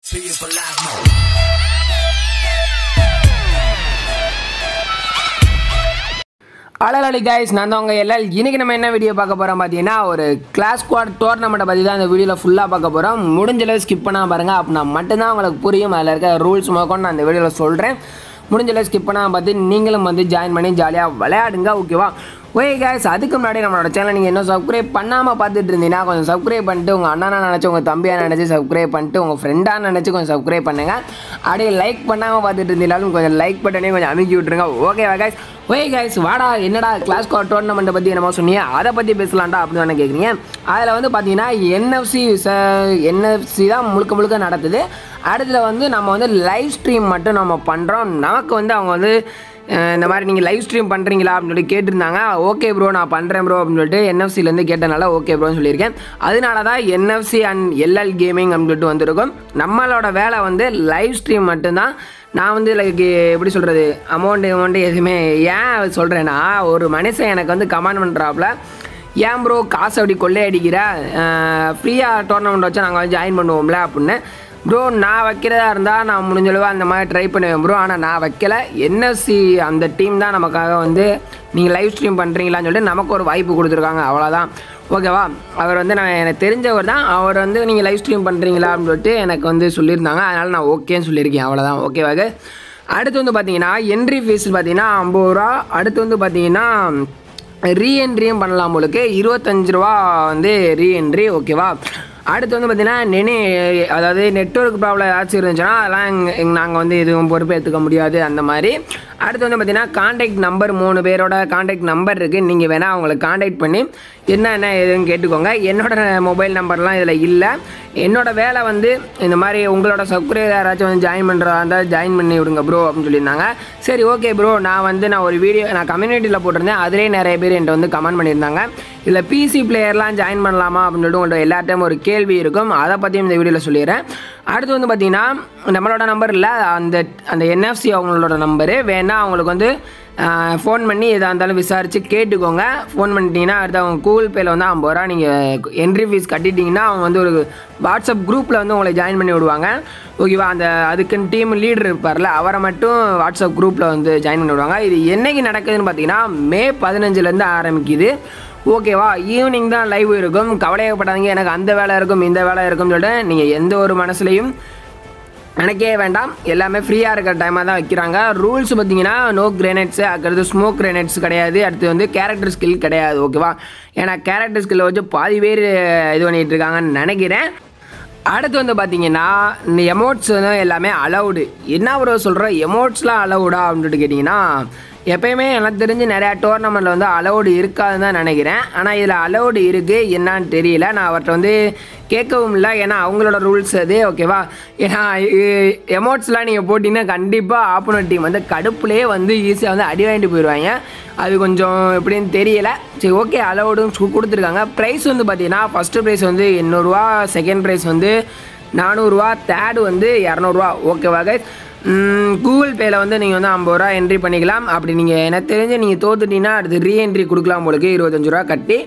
See you for live mode. அலலி guys நான் தான் உங்கள் எல்லாம் இன்னைக்கு நம்ம என்ன வீடியோ பார்க்க போகிறோம் பார்த்தீங்கன்னா ஒரு கிளாஸ் ஸ்குவாட் டோர்னமெண்ட்டை பற்றி தான் இந்த வீடியோவில் ஃபுல்லாக பார்க்க போகிறோம் முடிஞ்ச அளவு ஸ்கிப் பண்ணாமல் பாருங்கள் அப்படின்னா மட்டும்தான் உங்களுக்கு புரியும் அதில் இருக்க ரூல்ஸ் முதற்கொண்டு நான் இந்த வீடியோவில் சொல்கிறேன் முடிஞ்ச அளவு ஸ்கிப் பண்ணாமல் பார்த்து நீங்களும் வந்து ஜாயின் பண்ணி ஜாலியாக விளையாடுங்க ஓகேவா ஓகே கைஸ் அதுக்கு முன்னாடி நம்மளோட சேனல் நீங்கள் இன்னும் சப்ஸ்கிரைப் பண்ணாமல் பார்த்துட்டு இருந்தீங்கன்னா கொஞ்சம் சப்ஸ்கிரைப் பண்ணிட்டு உங்கள் அண்ணனா நினச்சி உங்கள் தம்பியாக நினச்சி சப்ஸ்கிரைப் பண்ணிட்டு உங்கள் ஃப்ரெண்டாக நினச்சி கொஞ்சம் சப்ஸ்கிரைப் பண்ணுங்கள் அப்படியே லைக் பண்ணாமல் பார்த்துட்டு இருந்தீங்கனாலும் கொஞ்சம் லைக் பட்டனே கொஞ்சம் அமைக்கி விட்ருங்க ஓகேவா கைஸ் ஓகே கைஸ் வாடா என்னடா கிளாஸ் கார்ட் டோர்னமெண்ட்டை பற்றி என்னமோ சொன்னீங்க அதை பற்றி பேசலாம்டா அப்படின்னு தானே கேட்குறீங்க அதில் வந்து பார்த்தீங்கன்னா என்எஃப்சி என்எஃப்சி தான் முழுக்க முழுக்க நடத்துது அடுத்தது வந்து நம்ம வந்து லைவ் ஸ்ட்ரீம் மட்டும் நம்ம பண்ணுறோம் நமக்கு வந்து அவங்க வந்து அஹ், இந்த மாதிரி நீங்கள் லைவ் ஸ்ட்ரீம் பண்ணுறீங்களா அப்படின்னு சொல்லி கேட்டிருந்தாங்க ஓகே ப்ரோ நான் பண்ணுறேன் ப்ரோ அப்படின்னு சொல்லிட்டு என்எஃப்சிலேருந்து கேட்டனால ஓகே ப்ரோன்னு சொல்லியிருக்கேன் அதனால தான் என்எஃப்சி அண்ட் எல்எல் கேமிங் அப்படின்னு சொல்லிட்டு வந்திருக்கும் நம்மளோட வேலை வந்து லைவ் ஸ்ட்ரீம் மட்டும்தான் நான் வந்து லைக் எப்படி சொல்கிறது அமௌண்ட்டு அமௌண்ட்டு எதுவுமே ஏன் சொல்கிறேன்னா ஒரு மனுஷன் எனக்கு வந்து கமெண்ட் பண்ணுறாப்புல ஏன் ப்ரோ காசு அப்படி கொள்ளையடிக்கிற ஃப்ரீயாக டோர்னமெண்ட் வச்சா நாங்கள் ஜாயின் பண்ணுவோம்ல அப்படின்னு ப்ரோ நான் வைக்கிறதா இருந்தால் நான் முடிஞ்சளவு அந்த மாதிரி ட்ரை பண்ணுவேன் ப்ரோ ஆனால் நான் வைக்கல என்எஃப்சி அந்த டீம் தான் நமக்காக வந்து நீங்கள் லைவ் ஸ்ட்ரீம் பண்ணுறீங்களான்னு சொல்லிட்டு நமக்கு ஒரு வாய்ப்பு கொடுத்துருக்காங்க அவ்வளோதான் ஓகேவா அவர் வந்து நான் எனக்கு தெரிஞ்சவர் தான் அவர் வந்து நீங்கள் லைவ் ஸ்ட்ரீம் பண்ணுறீங்களா அப்படின்னு சொல்லிட்டு எனக்கு வந்து சொல்லியிருந்தாங்க அதனால் நான் ஓகேன்னு சொல்லியிருக்கேன் அவ்வளோதான் ஓகேவாக அடுத்து வந்து பார்த்தீங்கன்னா என்ட்ரி ஃபீஸ் பார்த்தீங்கன்னா ஐம்பது ரூபா அடுத்து வந்து பார்த்தீங்கன்னா ரீஎன்ட்ரியும் பண்ணலாம் உங்களுக்கு இருபத்தஞ்சு ரூபா வந்து ரீஎன்ட்ரி ஓகேவா அடுத்து வந்து பார்த்தீங்கன்னா நெனி அதாவது நெட்ஒர்க் ப்ராப்ளம் ஏதாச்சும் இருந்துச்சுன்னா அதெல்லாம் எங் நாங்கள் வந்து எதுவும் பொறுப்பு எடுத்துக்க முடியாது அந்த மாதிரி அடுத்து வந்து பார்த்தீங்கன்னா காண்டாக்ட் நம்பர் மூணு பேரோட காண்டாக்ட் நம்பர் இருக்குது நீங்கள் வேணால் அவங்களை காண்டாக்ட் பண்ணி என்ன என்ன ஏதுன்னு கேட்டுக்கோங்க என்னோட மொபைல் நம்பர்லாம் இதில் இல்லை என்னோட வேலை வந்து இந்த மாதிரி உங்களோட சப்ஸ்கிரைபர் யாராச்சும் வந்து ஜாயின் பண்ணுறதா இருந்தால் ஜாயின் பண்ணி விடுங்க ப்ரோ அப்படின்னு சொல்லியிருந்தாங்க சரி ஓகே ப்ரோ நான் வந்து நான் ஒரு வீடியோ நான் கம்யூனிட்டியில் போட்டிருந்தேன் அதிலே நிறைய பேர் என்கிட்ட வந்து கமெண்ட் பண்ணியிருந்தாங்க இதில் பிசி பிளேயர்லாம் ஜாயின் பண்ணலாமா அப்படின்னு சொல்லிட்டு உங்கள்கிட்ட எல்லாத்தையும் ஒரு கேள்வி இருக்கும் அதை பற்றியும் இந்த வீடியோவில் சொல்லிடுறேன் அடுத்து வந்து பார்த்தீங்கன்னா நம்மளோட நம்பர் இல்லை அந்த அந்த என்எஃப்சி அவங்களோட நம்பரு வேணா அவங்களுக்கு வந்து ஃபோன் பண்ணி எதாக இருந்தாலும் விசாரித்து கேட்டுக்கோங்க ஃபோன் பண்ணிட்டீங்கன்னா அடுத்து அவங்க கூகுள் பேயில் வந்து ஐம்பது ரூபா நீங்கள் என்ட்ரி ஃபீஸ் கட்டிட்டீங்கன்னா அவங்க வந்து ஒரு வாட்ஸ்அப் குரூப்பில் வந்து உங்களை ஜாயின் பண்ணி விடுவாங்க ஓகேவா அந்த அதுக்குன்னு டீம் லீடர் இருப்பார்ல அவரை மட்டும் வாட்ஸ்அப் குரூப்பில் வந்து ஜாயின் பண்ணி விடுவாங்க இது என்னைக்கு நடக்குதுன்னு பார்த்தீங்கன்னா மே பதினஞ்சுலேருந்து ஆரம்பிக்குது ஓகேவா ஈவினிங் தான் லைவ் இருக்கும் கவலையப்படாதீங்க எனக்கு அந்த வேலை இருக்கும் இந்த வேலை இருக்கும்னு சொல்லிட்டு நீங்கள் எந்த ஒரு மனசுலையும் நினைக்கவே வேண்டாம் எல்லாமே ஃப்ரீயாக இருக்கிற டைமாக தான் வைக்கிறாங்க ரூல்ஸ் பார்த்தீங்கன்னா நோ கிரேனேட்ஸு அடுத்து ஸ்மோக் கிரேனேட்ஸ் கிடையாது அடுத்து வந்து கேரக்டர் ஸ்கில் கிடையாது ஓகேவா ஏன்னா கேரக்டர் ஸ்கில்லை வச்சு பாதி பேர் இது பண்ணிகிட்டு இருக்காங்கன்னு நினைக்கிறேன் அடுத்து வந்து பார்த்தீங்கன்னா இந்த எமோட்ஸ் வந்து எல்லாமே அலவுடு என்ன ப்ரோ சொல்கிறோம் எமோட்ஸ்லாம் அலவுடா அப்படின்னு சொல்லிட்டு கேட்டிங்கன்னா எப்பயுமே எனக்கு தெரிஞ்சு நிறையா டோர்னமெண்ட்டில் வந்து அலவுடு இருக்காதுன்னு தான் நினைக்கிறேன் ஆனால் இதில் அலவுடு இருக்குது என்னான்னு தெரியல நான் அவர்கிட்ட வந்து கேட்கவும் இல்லை ஏன்னா அவங்களோட ரூல்ஸ் அது ஓகேவா ஏன்னா எமோட்ஸ்லாம் நீங்கள் போட்டிங்கன்னா கண்டிப்பாக ஆப்போனட் டீம் வந்து கடுப்புலேயே வந்து ஈஸியாக வந்து அடி வாங்கிட்டு போயிடுவாங்க அது கொஞ்சம் எப்படின்னு தெரியல சரி ஓகே அலவுடும் கொடுத்துருக்காங்க ப்ரைஸ் வந்து பார்த்தீங்கன்னா ஃபஸ்ட்டு ப்ரைஸ் வந்து எண்ணூறுரூவா செகண்ட் ப்ரைஸ் வந்து நானூறுரூவா தேர்டு வந்து இரநூறுவா ஓகேவா கைஸ் கூகுள் பேயில் வந்து நீங்கள் வந்து ஐம்பது ரூபா என்ட்ரி பண்ணிக்கலாம் அப்படி நீங்கள் எனக்கு தெரிஞ்சு நீங்கள் தோத்துட்டீங்கன்னா அடுத்து ரீஎன்ட்ரி கொடுக்கலாம் உங்களுக்கு இருபத்தஞ்சு ரூபா கட்டி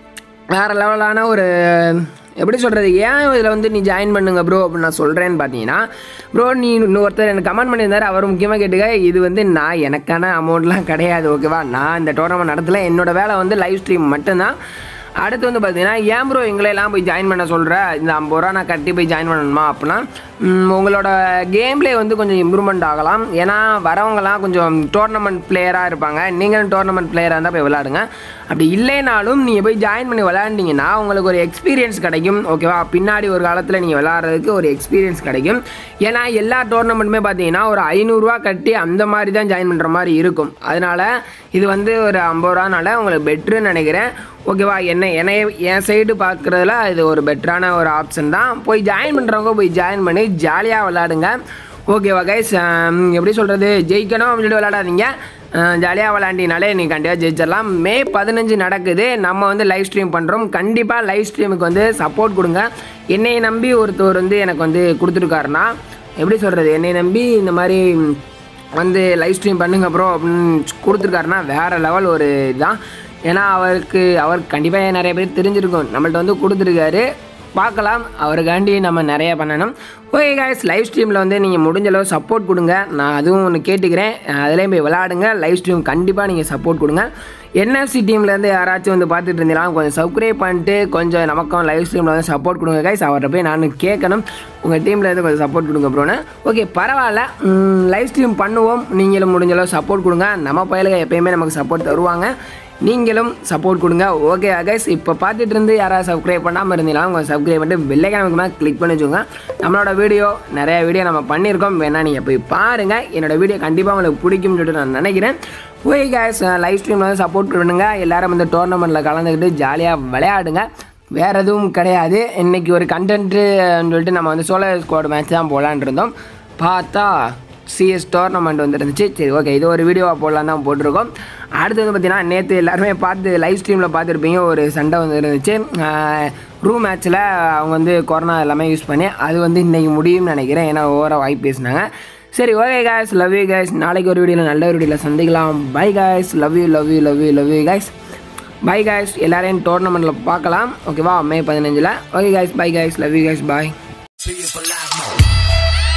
வேறு லெவலான ஒரு எப்படி சொல்கிறது ஏன் இதில் வந்து நீ ஜாயின் பண்ணுங்க ப்ரோ அப்படின்னு நான் சொல்கிறேன்னு பார்த்தீங்கன்னா ப்ரோ நீ இன்னொருத்தர் எனக்கு கமெண்ட் பண்ணியிருந்தார் அவர் முக்கியமாக கேட்டுக்க இது வந்து நான் எனக்கான அமௌண்ட்லாம் கிடையாது ஓகேவா நான் இந்த டோர்னமெண்ட் நடத்தல என்னோட வேலை வந்து லைவ் ஸ்ட்ரீம் மட்டும்தான் அடுத்து வந்து பார்த்தீங்கன்னா ஏன் ப்ரோ எங்களையெல்லாம் போய் ஜாயின் பண்ண சொல்கிற இந்த ஐம்பது ரூபா நான் கட்டி போய் ஜாயின் பண்ணணுமா அப்படின்னா ம், உங்களோட கேம்லே வந்து கொஞ்சம் இம்ப்ரூவ்மெண்ட் ஆகலாம் ஏன்னா வரவங்கலாம் கொஞ்சம் டோர்னமெண்ட் பிளேயராக இருப்பாங்க நீங்களும் டோர்னமெண்ட் பிளேயராக இருந்தால் போய் விளாடுங்க அப்படி இல்லைனாலும் நீங்கள் போய் ஜாயின் பண்ணி விளாண்டிங்கன்னா உங்களுக்கு ஒரு எக்ஸ்பீரியன்ஸ் கிடைக்கும் ஓகேவா பின்னாடி ஒரு காலத்தில் நீங்கள் விளாட்றதுக்கு ஒரு எக்ஸ்பீரியன்ஸ் கிடைக்கும் ஏன்னா எல்லா டோர்னமெண்ட்டுமே பார்த்தீங்கன்னா ஒரு ஐநூறுரூவா கட்டி அந்த மாதிரி தான் ஜாயின் பண்ணுற மாதிரி இருக்கும் அதனால் இது வந்து ஒரு ஐம்பது ரூபானால உங்களுக்கு பெட்ருன்னு நினைக்கிறேன் ஓகேவா என்ன என்னைய என் சைடு பார்க்குறதுல இது ஒரு பெட்டரான ஒரு ஆப்ஷன் தான் போய் ஜாயின் பண்ணுறவங்க போய் ஜாயின் பண்ணி ஜாலியாக விளாடுங்க ஓகேவா கைஸ் எப்படி சொல்கிறது ஜெயிக்கணும் அப்படின்னு சொல்லி விளாடாதீங்க ஜாலியாக விளாண்டினாலே நீ கண்டிப்பாக ஜெயிச்சிடலாம் மே பதினஞ்சு நடக்குது நம்ம வந்து லைவ் ஸ்ட்ரீம் பண்ணுறோம் கண்டிப்பாக லைவ் ஸ்ட்ரீமுக்கு வந்து சப்போர்ட் கொடுங்க என்னை நம்பி ஒருத்தர் வந்து எனக்கு வந்து கொடுத்துருக்காருன்னா எப்படி சொல்கிறது என்னை நம்பி இந்த மாதிரி வந்து லைவ் ஸ்ட்ரீம் பண்ணுங்க ப்ரோ அப்படின்னு கொடுத்துருக்காருன்னா வேறு லெவல் ஒரு இதுதான் ஏன்னா அவருக்கு அவருக்கு கண்டிப்பாக நிறைய பேர் தெரிஞ்சிருக்கும் நம்மள்ட்ட வந்து கொடுத்துருக்காரு பார்க்கலாம் அவருக்காண்டி நம்ம நிறைய பண்ணணும் ஓகே guys லைவ் ஸ்ட்ரீமில் வந்து நீங்கள் முடிஞ்ச அளவு சப்போர்ட் கொடுங்க நான் அதுவும் ஒன்று கேட்டுக்கிறேன் அதுலேயும் போய் விளாடுங்க லைவ் ஸ்ட்ரீம் கண்டிப்பாக நீங்கள் சப்போர்ட் கொடுங்க என்எஃப்சி டீம்லேருந்து யாராச்சும் வந்து பார்த்துட்டு இருந்தீங்கன்னா கொஞ்சம் சப்ஸ்கிரைப் பண்ணிட்டு கொஞ்சம் நமக்கும் லைவ் ஸ்ட்ரீமில் வந்து சப்போர்ட் கொடுங்க கைஸ் அவர்கிட்ட போய் நான் கேட்கணும் உங்கள் டீமில் இருந்து கொஞ்சம் சப்போர்ட் கொடுங்க ப்ரோன்னு ஓகே பரவாயில்ல லைவ் ஸ்ட்ரீம் பண்ணுவோம் நீங்களும் முடிஞ்ச அளவு சப்போர்ட் கொடுங்க நம்ம பயலுக எப்பயுமே நமக்கு சப்போர்ட் தருவாங்க நீங்களும் சப்போர்ட் கொடுங்க ஓகே கைஸ் இப்போ பார்த்துட்டு இருந்து யாராவது சப்ஸ்கிரைப் பண்ணாமல் இருந்தீங்கன்னா உங்கள் சப்ஸ்கிரைப் பண்ணிட்டு பெல்லைக்கான மேலே கிளிக் பண்ணி வச்சுக்கோங்க நம்மளோட வீடியோ நிறைய வீடியோ நம்ம பண்ணியிருக்கோம் வேணா நீங்கள் போய் பாருங்கள் என்னோட வீடியோ கண்டிப்பாக உங்களுக்கு பிடிக்கும்னு சொல்லிட்டு நான் நினைக்கிறேன் ஓகே கைஸ் லைவ் ஸ்ட்ரீமில் வந்து சப்போர்ட் பண்ணுங்க எல்லாரும் வந்து டோர்னமெண்ட்டில் கலந்துக்கிட்டு ஜாலியாக விளையாடுங்க வேறு எதுவும் கிடையாது இன்றைக்கி ஒரு கண்டென்ட்டுன்னு சொல்லிட்டு நம்ம வந்து சோலோ ஸ்குவாட் மேட்ச் தான் போகலான் இருந்தோம் பார்த்தா சிஎஸ் டோர்னமெண்ட் வந்துருந்துச்சு சரி ஓகே இது ஒரு வீடியோவாக போடலாம் தான் போட்டிருக்கோம் அடுத்து வந்து பார்த்தீங்கன்னா நேற்று எல்லாருமே பார்த்து லைவ் ஸ்ட்ரீமில் பார்த்துருப்பீங்க ஒரு சண்டை வந்து இருந்துச்சு ரூம் மேட்ச்சில் அவங்க வந்து கொரோனா எல்லாமே யூஸ் பண்ணி அது வந்து இன்றைக்கி முடியும்னு நினைக்கிறேன் ஏன்னா ஓவராக வாய்ப்பு பேசினாங்க சரி okay guys love you guys நாளைக்கு ஒரு வீடியோவில் நல்ல ஒரு வீடியோவில் சந்திக்கலாம் bye guys love you love you love you love you guys bye guys எல்லாரையும் டோர்னமெண்ட்டில் பார்க்கலாம் ஓகேவா மே பதினஞ்சில் okay guys bye guys love you guys bye See you for life, mo.